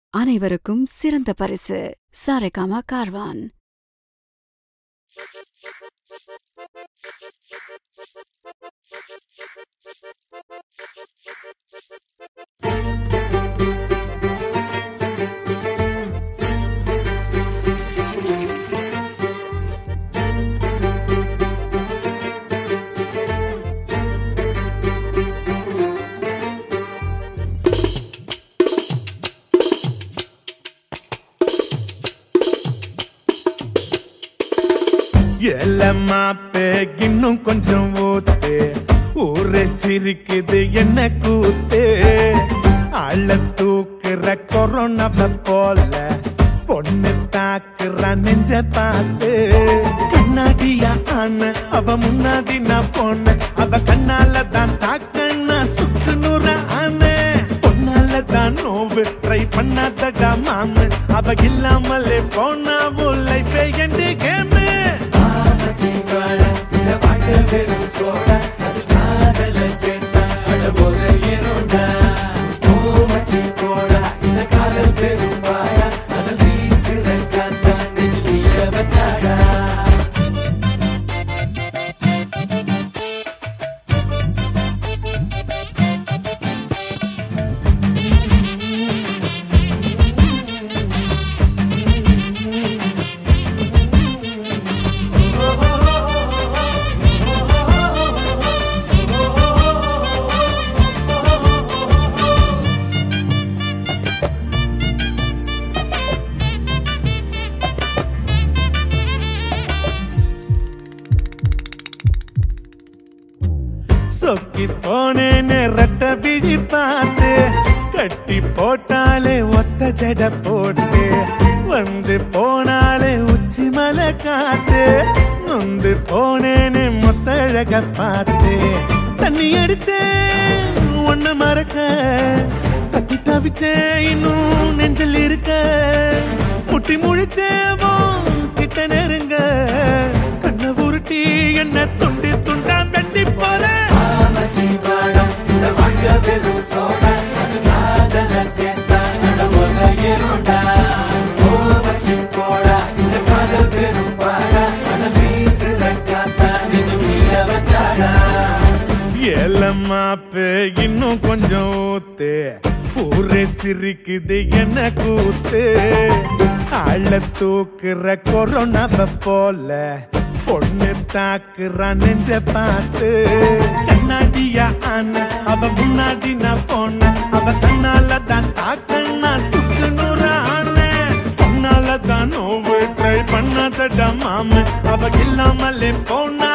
அனைவருக்கும் சிறந்த பரிசு சாரேகாமா கார்வான் எல்லம்மாப்பே இன்னும் கொஞ்சம் ஊத்து ஊரே சிரிக்குது என்ன கூத்து அள்ள தூக்குற கொரோனாவை போல பொண்ணு தாக்குற நெஞ்ச பார்த்து கண்ணாடியா ஆன அவ முன்னாடி நான் போன அவ கண்ணால தான் தாக்கண்ணா சுக்கு நூற ஆன பொண்ணால தான் நோவு ட்ரை பண்ணாதடா மாமு அவ இல்லாமலே போனா உன் லைஃபே எண்டு கேமு சொக்கி போனேன்னு ரெட்ட பிடி பார்த்து கட்டி போட்டாலே ஒத்த ஜட போட்டு வந்து போனாலே உச்சி மலை காத்து நொந்து போனேன்னு முத்தழக பார்த்து தண்ணி அடிச்சேன் ஒண்ணு மறக்க தத்தி தவிச்சேன் இன்னும் நெஞ்சில் இருக்க முட்டி முழிச்சேவோ கிட்ட நெருங்க கண்ண உருட்டி என்ன துண்டி துண்டா வெட்டி போற ஏலம்மாப்பு இன்னும் கொஞ்சம் ஊத்து ஊரே சிரிக்குது என்ன கூத்து அள்ள தூக்குற கொரோனாவை போல பொண்ணு தாக்குற நெஞ்ச பார்த்து கண்ணாடியா ஆன அவ முன்னாடி நான் போன அவ கண்ணால தான் தாக்கண்ணா சுக்கு நூறு ஆன பொண்ணால தான் நோவு ட்ரை பண்ணாதடா மாமு அவ இல்லாமலே போனா